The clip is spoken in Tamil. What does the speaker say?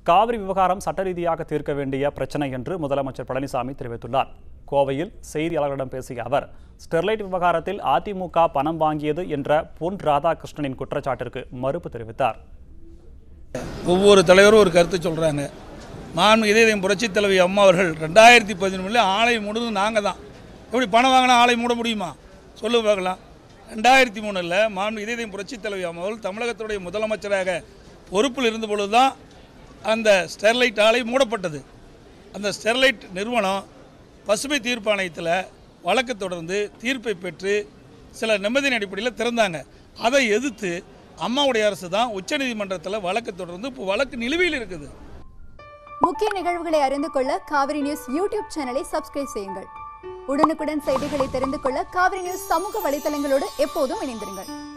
காவிரி விவகாரம் சட்ட ரீதியாக தீர்க்க வேண்டிய பிரச்சனை என்று முதலமைச்சர் பழனிசாமி தெரிவித்துள்ளார் கோவையில் செய்தியாளர்களிடம் பேசிய அவர் ஸ்டெர்லைட் விவகாரத்தில் அதிமுக பணம் வாங்கியது என்ற பொன் ராதாகிருஷ்ணனின் குற்றச்சாட்டிற்கு மறுப்பு தெரிவித்தார் ஒவ்வொரு தலைவரும் ஒரு கருத்து சொல்கிறாங்க மாண்பு இதயம் புரட்சி தலைவி அம்மா அவர்கள் ரெண்டாயிரத்தி பதினொன்றில் ஆலை மூடுது நாங்கள் தான் எப்படி பணம் வாங்கினா ஆலை மூட முடியுமா சொல்லு பார்க்கலாம் ரெண்டாயிரத்தி மூணில் மாண்பு இதயம் புரட்சி தலைவி அம்மா அவர்கள் தமிழகத்துடைய முதலமைச்சராக பொறுப்பில் இருந்த பொழுது தான் அந்த ஸ்டெர்லைட் ஆலை மூடப்பட்டது அந்த ஸ்டெர்லைட் நிறுவனம் பசுமை தீர்ப்பாணையத்தில் வழக்கு தொடர்ந்து தீர்ப்பை பெற்று சில நிம்மதியின் அடிப்படையில் திறந்தாங்க அதை எதிர்த்து அம்மாவுடைய அரசு தான் உச்சநீதிமன்றத்தில் வழக்கு தொடர்ந்து இப்போ வழக்கு நிலுவையில் இருக்குது முக்கிய நிகழ்வுகளை அறிந்து கொள்ள காவிரி நியூஸ் யூடியூப் சேனலை சப்ஸ்கிரைப் செய்யுங்கள் உடனுக்குடன் செய்திகளை தெரிந்து கொள்ள காவிரி நியூஸ் சமூக வலைதளங்களோடு எப்போதும் இணைந்திருங்கள்